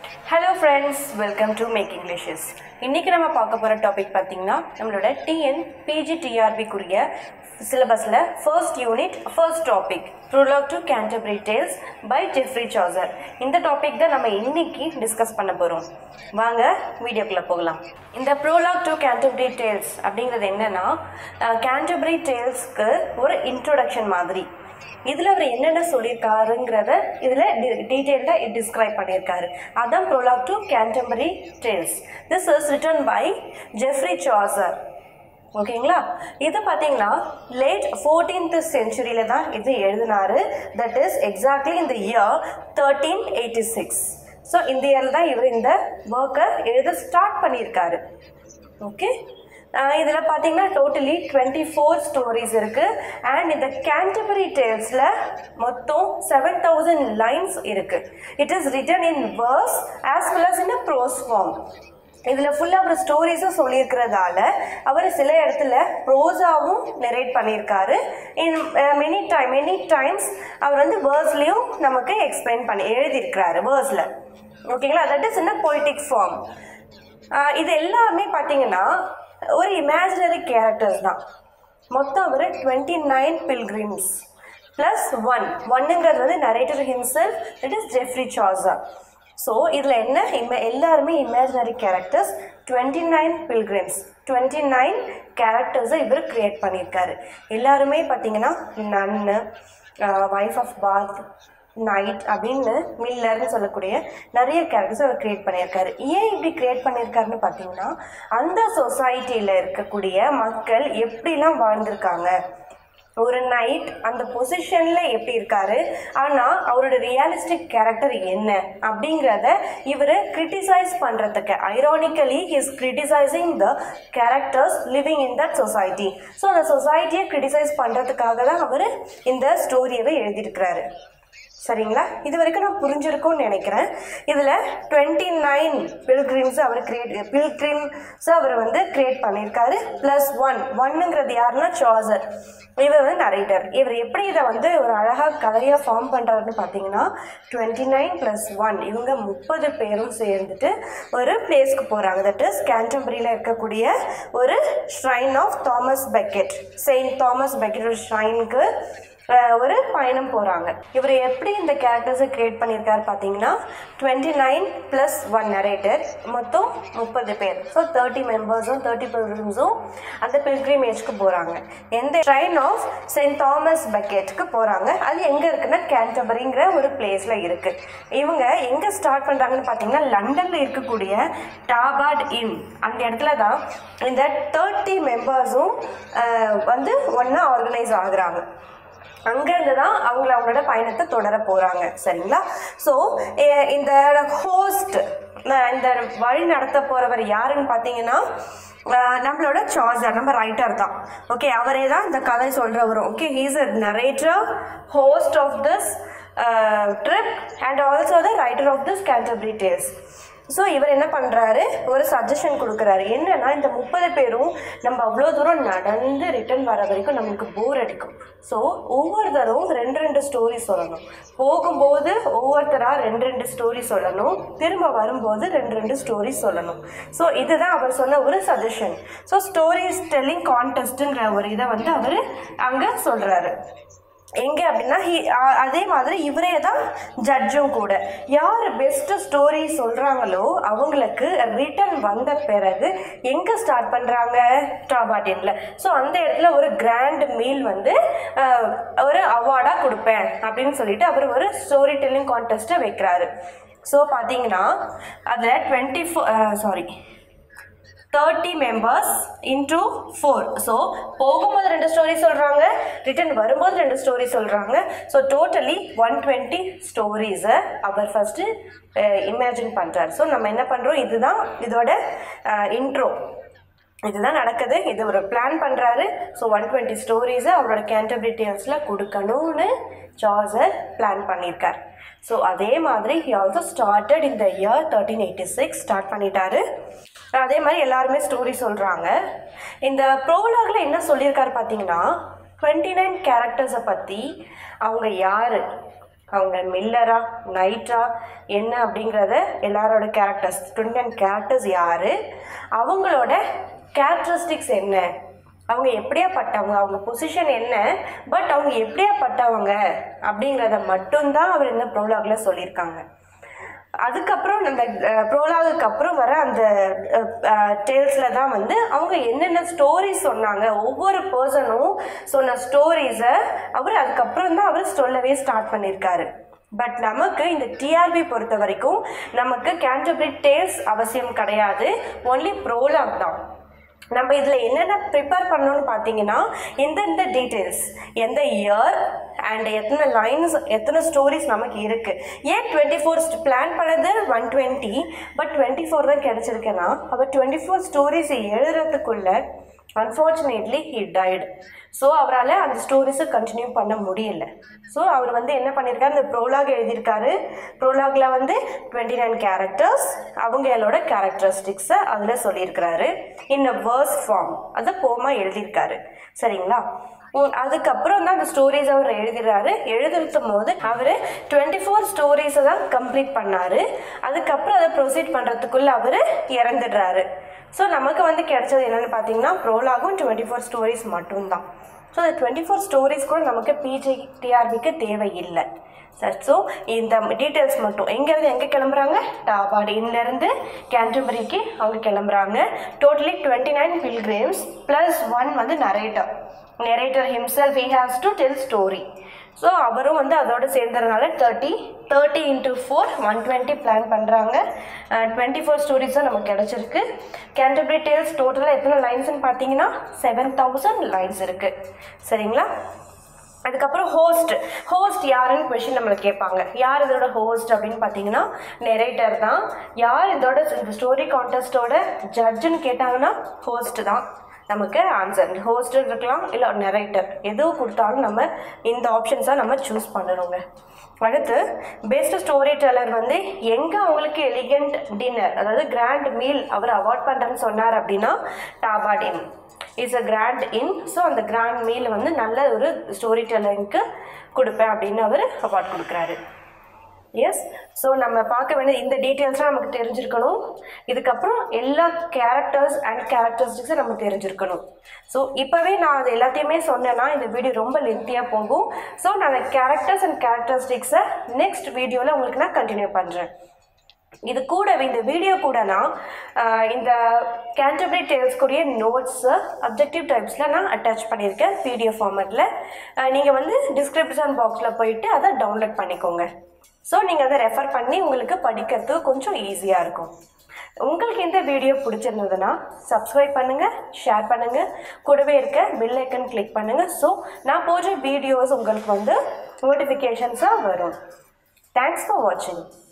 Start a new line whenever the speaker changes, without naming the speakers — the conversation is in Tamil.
hello friends welcome to make Englishes இன்றைக்கி நம்ம பார்க்க போகிற டாபிக் பார்த்தீங்கன்னா நம்மளோட டிஎன் பிஜிடிஆர்பிக்குரிய சிலபஸில் first unit first topic prologue to Canterbury Tales by Geoffrey Chaucer இந்த டாபிக் தான் நம்ம இன்னைக்கு டிஸ்கஸ் பண்ண போகிறோம் வாங்க வீடியோக்குள்ளே போகலாம் இந்த ப்ரோலாக் டு கேண்டபரி டேல்ஸ் அப்படிங்கிறது என்னென்னா கேண்டபரி டேல்ஸ்க்கு ஒரு இன்ட்ரோடக்ஷன் மாதிரி இதில் அவர் என்னென்ன சொல்லியிருக்காருங்கிறத இதில் டீட்டெயில்டாக டிஸ்கிரைப் பண்ணியிருக்காரு அதான் prologue to Canterbury Tales this is written by Geoffrey Chaucer ஓகேங்களா இது பார்த்தீங்கன்னா லேட் ஃபோர்டீன்த் செஞ்சுரியில் தான் இது எழுதினாரு தட் இஸ் எக்ஸாக்ட்லி இந்த year thirteen eighty six so இந்த இயரில் தான் இவர் இந்த ஒர்க்கை எழுத ஸ்டார்ட் பண்ணியிருக்காரு ஓகே இதில் பார்த்தீங்கன்னா டோட்டலி டுவெண்ட்டி ஃபோர் ஸ்டோரிஸ் இருக்குது அண்ட் இந்த கேண்டபரி டேல்ஸில் மொத்தம் செவன் தௌசண்ட் லைன்ஸ் இருக்குது it is written in verse as well as in a prose form இதில் ஃபுல்லாக அவர் ஸ்டோரிஸும் சொல்லியிருக்கிறதால அவர் சில இடத்துல ப்ரோஸாவும் நெரேட் பண்ணியிருக்காரு in many time many times அவர் வந்து வேர்ஸ்லேயும் நமக்கு எக்ஸ்பிளைன் பண்ணி எழுதியிருக்கிறாரு வேர்ஸில் ஓகேங்களா that is in a poetic form இது எல்லாமே பார்த்தீங்கன்னா ஒரு இமேஜினரி கேரக்டர்ஸ் தான் மொத்தம் அவர் twenty nine pilgrims plus one ஒன்னுங்கிறது வந்து narrator himself it is Geoffrey Chaucer so இதில் என்ன இம எல்லாருமே imaginary characters twenty nine pilgrims twenty nine கேரக்டர்ஸை இவர் க்ரியேட் பண்ணியிருக்காரு எல்லாருமே பார்த்தீங்கன்னா nun wife of Bath knight அப்படின்னு மில்லர்னு சொல்லக்கூடிய நிறைய கேரக்டர்ஸ் அவர் கிரியேட் பண்ணியிருக்காரு ஏன் இப்படி கிரியேட் பண்ணியிருக்காருன்னு பார்த்தீங்கன்னா அந்த சொசைட்டியில் இருக்கக்கூடிய மக்கள் எப்படிலாம் வாழ்ந்திருக்காங்க ஒரு நைட் அந்த பொசிஷனில் எப்படி இருக்காரு ஆனால் அவரோட ரியலிஸ்டிக் கேரக்டர் என்ன அப்படிங்கிறத இவர் கிரிட்டிசைஸ் பண்ணுறதுக்கு ironically is criticising the characters living in that society so அந்த சொசைட்டியை கிரிட்டிசைஸ் பண்ணுறதுக்காக தான் அவர் இந்த ஸ்டோரியவை எழுதியிருக்கிறாரு சரிங்களா இது வரைக்கும் நான் புரிஞ்சிருக்கும்னு நினைக்கிறேன் இதில் டுவெண்ட்டி நைன் பில்கிரிம்ஸ் அவர் கிரியேட் பில்கிரிம்ஸ் அவர் வந்து கிரியேட் பண்ணியிருக்காரு ப்ளஸ் ஒன் ஒன்னுங்கிறது யாருன்னா சாசர் இவர் வந்து நரேட்டர் இவர் எப்படி இதை வந்து ஒரு அழகாக கதையாக ஃபார்ம் பண்ணுறாருன்னு பார்த்தீங்கன்னா டுவெண்ட்டி நைன் ப்ளஸ் ஒன் இவங்க முப்பது பேரும் சேர்ந்துட்டு ஒரு பிளேஸ்க்கு போகிறாங்க தட் இஸ் கேண்டம்பரியில் இருக்கக்கூடிய ஒரு shrine of Thomas Becket Saint Thomas Becket ஷ்ரைனுக்கு ஒரு பயணம் போகிறாங்க இவர் எப்படி இந்த கேரக்டர்ஸை க்ரியேட் பண்ணியிருக்காரு பார்த்தீங்கன்னா twenty nine plus one narrator மொத்தம் முப்பது பேர் ஸோ தேர்ட்டி மெம்பர்ஸும் தேர்ட்டி பில்கிரிம்ஸும் அந்த பில்கிரிமேஜ்க்கு போகிறாங்க எந்த ட்ரைன் ஆஃப் செயின்ட் தாமஸ் பக்கெட்டுக்கு போகிறாங்க அது எங்கே இருக்குன்னா கேண்டபரிங்கிற ஒரு பிளேஸில் இருக்குது இவங்க எங்கே ஸ்டார்ட் பண்ணுறாங்கன்னு பார்த்தீங்கன்னா லண்டனில் இருக்கக்கூடிய டாபாட் இன் அந்த இடத்துல தான் இந்த தேர்ட்டி மெம்பர்ஸும் வந்து ஒன்றா ஆர்கனைஸ் ஆகுறாங்க அங்கேருந்து தான் அவங்கள அவங்களோட பயணத்தை தொடர போகிறாங்க சரிங்களா ஸோ இந்த ஹோஸ்ட் இந்த வழி நடத்த போகிறவர் யாருன்னு பார்த்தீங்கன்னா நம்மளோட சார்ஜர் நம்ம ரைட்டர் தான் ஓகே அவரே தான் இந்த கதை சொல்கிறவரும் okay he's a narrator host of this trip and also the writer of this Canterbury Tales so இவர் என்ன பண்ணுறாரு ஒரு சஜஷன் கொடுக்குறாரு என்னன்னா இந்த முப்பது பேரும் நம்ம அவ்வளோ தூரம் நடந்து ரிட்டர்ன் வர வரைக்கும் நம்மளுக்கு போர் அடிக்கும் ஸோ ஒவ்வொருத்தரும் ரெண்டு ரெண்டு ஸ்டோரி சொல்லணும் போகும்போது ஒவ்வொருத்தராக ரெண்டு ரெண்டு ஸ்டோரி சொல்லணும் திரும்ப வரும்போது ரெண்டு ரெண்டு ஸ்டோரி சொல்லணும் ஸோ இதுதான் அவர் சொன்ன ஒரு சஜஷன் ஸோ ஸ்டோரிஸ் டெல்லிங் கான்டெஸ்ட்டுங்கிற ஒரு இதை வந்து அவர் அங்கே சொல்கிறாரு எங்கே அப்படின்னா ஹி அதே மாதிரி இவரே தான் ஜட்ஜும் கூட யார் பெஸ்ட்டு ஸ்டோரி சொல்கிறாங்களோ அவங்களுக்கு ரிட்டன் வந்த பிறகு எங்கே ஸ்டார்ட் பண்ணுறாங்க டாபாட்டினில் ஸோ அந்த இடத்துல ஒரு கிராண்ட் மீல் வந்து ஒரு அவார்டாக கொடுப்பேன் அப்படின்னு சொல்லிட்டு அவர் ஒரு ஸ்டோரி டெல்லிங் கான்டெஸ்ட்டை வைக்கிறாரு ஸோ பார்த்தீங்கன்னா அதில் twenty four sorry thirty members into four so போகும்போது ரெண்டு ஸ்டோரி சொல்கிறாங்க ரிட்டன் வரும்போது ரெண்டு ஸ்டோரி சொல்கிறாங்க ஸோ டோட்டலி ஒன் டுவெண்ட்டி ஸ்டோரிஸை அவர் ஃபஸ்ட்டு இமேஜின் பண்ணுறாரு ஸோ நம்ம என்ன பண்ணுறோம் இதுதான் இதோட இன்ட்ரோ இதுதான் நடக்குது இது ஒரு பிளான் பண்ணுறாரு ஸோ ஒன் டுவெண்ட்டி ஸ்டோரிஸை அவரோட கேண்டபிரி டேல்ஸில் கொடுக்கணும்னு ஜார்ஜர் பிளான் பண்ணியிருக்கார் ஸோ அதே மாதிரி ஹி ஆல்சோ ஸ்டார்டட் இந்த year thirteen eighty six start பண்ணிட்டாரு அதே மாதிரி எல்லாருமே ஸ்டோரி சொல்கிறாங்க இந்த ப்ரோலாகில் என்ன சொல்லியிருக்காரு பார்த்தீங்கன்னா டுவெண்ட்டி நைன் கேரக்டர்ஸை பற்றி அவங்க யார் அவங்க மில்லரா நைட்டா என்ன அப்படிங்கிறத எல்லாரோட கேரக்டர்ஸ் டுவெண்ட்டி நைன் கேரக்டர்ஸ் யார் அவங்களோட கேரக்டரிஸ்டிக்ஸ் என்ன அவங்க எப்படியாப்பட்டவங்க அவங்க பொசிஷன் என்ன பட் அவங்க எப்படியாப்பட்டவங்க அப்படிங்கிறத மட்டும்தான் அவர் இந்த ப்ரோலாகில் சொல்லியிருக்காங்க அதுக்கப்புறம் நம்ம ப்ரோலாகுக்கு அப்புறம் வர அந்த டேல்ஸில் தான் வந்து அவங்க என்னென்ன ஸ்டோரிஸ் சொன்னாங்க ஒவ்வொரு பர்சனும் சொன்ன ஸ்டோரிஸை அவர் அதுக்கப்புறம் தான் அவர் சொல்லவே ஸ்டார்ட் பண்ணியிருக்காரு பட் நமக்கு இந்த டிஆர்பி பொறுத்த வரைக்கும் நமக்கு கேண்டபரி டேல்ஸ் அவசியம் கிடையாது ஒன்லி ப்ரோலாக் தான் நம்ம இதில் என்னென்ன ப்ரிப்பேர் பண்ணணும்னு பார்த்தீங்கன்னா எந்தெந்த டீட்டெயில்ஸ் எந்த இயர் அண்ட் எத்தனை லைன்ஸ் எத்தனை ஸ்டோரிஸ் நமக்கு இருக்குது ஏன் டுவெண்ட்டி ஃபோர் பிளான் பண்ணது one twenty but twenty four தான் கிடச்சிருக்கேன்னா அவர் டுவெண்ட்டி ஃபோர் ஸ்டோரிஸ் எழுதுறதுக்குள்ள அன்ஃபார்ச்சுனேட்லி ஹி டைடு ஸோ அவரால் அந்த ஸ்டோரிஸை கண்டினியூ பண்ண முடியல ஸோ அவர் வந்து என்ன பண்ணியிருக்காரு இந்த ப்ரோலாக் எழுதியிருக்காரு ப்ரோலாகில் வந்து டுவெண்ட்டி நைன் கேரக்டர்ஸ் அவங்களோட கேரக்டரிஸ்டிக்ஸை அதில் சொல்லியிருக்கிறாரு இன் அ வேர்ஸ் ஃபார்ம் அதை போமா எழுதியிருக்காரு சரிங்களா உம், அதுக்கப்புறம் தான் அந்த ஸ்டோரிஸ் அவர் எழுதுறாரு எழுதுறதும் போது அவர் டுவெண்ட்டி ஃபோர் ஸ்டோரிஸை தான் கம்ப்ளீட் பண்ணாரு அதுக்கப்புறம் அதை ப்ரொசீட் பண்ணுறதுக்குள்ள அவர் இறந்துடுறாரு ஸோ நமக்கு வந்து கிடைச்சது என்னென்னு பார்த்தீங்கன்னா ப்ரோலாகும் டுவெண்ட்டி ஃபோர் ஸ்டோரிஸ் மட்டும்தான் ஸோ அந்த டுவெண்ட்டி ஃபோர் ஸ்டோரிஸ் கூட நமக்கு பிஜி டிஆர்பிக்கு தேவையில்லை சார் ஸோ இந்த டீட்டெயில்ஸ் மட்டும் எங்கேருந்து எங்கே கிளம்புறாங்க டாபாடு இன்னிலேருந்து கேண்டபரிக்கு அவங்க கிளம்புறாங்க totally twenty nine pilgrims plus one வந்து narrator narrator himself he has to tell story so அவரும் வந்து அதோட சேர்ந்ததுனால thirty thirty into four one twenty plan பண்ணுறாங்க டுவெண்ட்டி ஃபோர் ஸ்டோரிஸ் தான் நமக்கு கிடச்சிருக்கு கேண்டபரி டேல்ஸ் டோட்டலாக எத்தனை லைன்ஸ்னு பார்த்தீங்கன்னா செவன் தௌசண்ட் லைன்ஸ் இருக்குது சரிங்களா அதுக்கப்புறம் ஹோஸ்ட் ஹோஸ்ட் யாருன்னு கொஷின் நம்மளை கேட்பாங்க யார் இதோட ஹோஸ்ட் அப்படின்னு பார்த்தீங்கன்னா நெரேட்டர் தான் யார் இதோட இந்த ஸ்டோரி கான்டெஸ்ட்டோட ஜட்ஜுன்னு கேட்டாங்கன்னா ஹோஸ்ட் தான் நமக்கு ஆன்சர் ஹோஸ்ட் இருக்கலாம் இல்லை நெரேட்டர் எதுவும் கொடுத்தாலும் நம்ம இந்த ஆப்ஷன்ஸாக நம்ம சூஸ் பண்ணணுங்க அடுத்து பெஸ்ட் ஸ்டோரி டெல்லர் வந்து எங்கே அவங்களுக்கு எலிகண்ட் டின்னர் அதாவது கிராண்ட் மீல் அவர் அவார்ட் பண்ணுறேன்னு சொன்னார் அப்படின்னா Tabard Inn is a grand inn so அந்த கிராண்ட் மீல் வந்து நல்ல ஒரு ஸ்டோரி டெல்லருக்கு கொடுப்பேன் அப்படின்னு அவர் அவார்ட் கொடுக்குறாரு எஸ் ஸோ நம்ம பார்க்க வேண்டிய இந்த டீட்டெயில்ஸ்லாம் நமக்கு தெரிஞ்சிருக்கணும் இதுக்கப்புறம் எல்லா கேரக்டர்ஸ் அண்ட் கேரக்டரிஸ்டிக்ஸை நம்ம தெரிஞ்சிருக்கணும் ஸோ இப்போவே நான் அது எல்லாத்தையுமே சொன்னேன்னா இந்த வீடியோ ரொம்ப லென்த்தியாக போகும் ஸோ நான் அந்த கேரக்டர்ஸ் அண்ட் கேரக்டரிஸ்டிக்ஸை நெக்ஸ்ட் வீடியோவில் உங்களுக்கு நான் கண்டினியூ பண்ணுறேன் இது கூடவே இந்த வீடியோ கூட நான் ஆஹ், இந்த கேண்டபரி டேல்ஸ்க்குரிய நோட்ஸு அப்ஜெக்டிவ் டைப்ஸில் நான் அட்டாச் பண்ணியிருக்கேன் பிடிஎஃப் ஃபார்மேட்டில் நீங்கள் வந்து டிஸ்கிரிப்ஷன் பாக்ஸில் போயிட்டு அதை டவுன்லோட் பண்ணிக்கோங்க ஸோ நீங்கள் அதை ரெஃபர் பண்ணி உங்களுக்கு படிக்கிறதுக்கு கொஞ்சம் ஈஸியாக இருக்கும் உங்களுக்கு இந்த வீடியோ பிடிச்சிருந்ததுன்னா சப்ஸ்கிரைப் பண்ணுங்கள் ஷேர் பண்ணுங்கள் கூடவே இருக்க பெல் ஐக்கன் கிளிக் பண்ணுங்கள் ஸோ நான் போடுற வீடியோஸ் உங்களுக்கு வந்து நோட்டிஃபிகேஷன்ஸாக வரும் தேங்க்ஸ் ஃபார் வாட்சிங்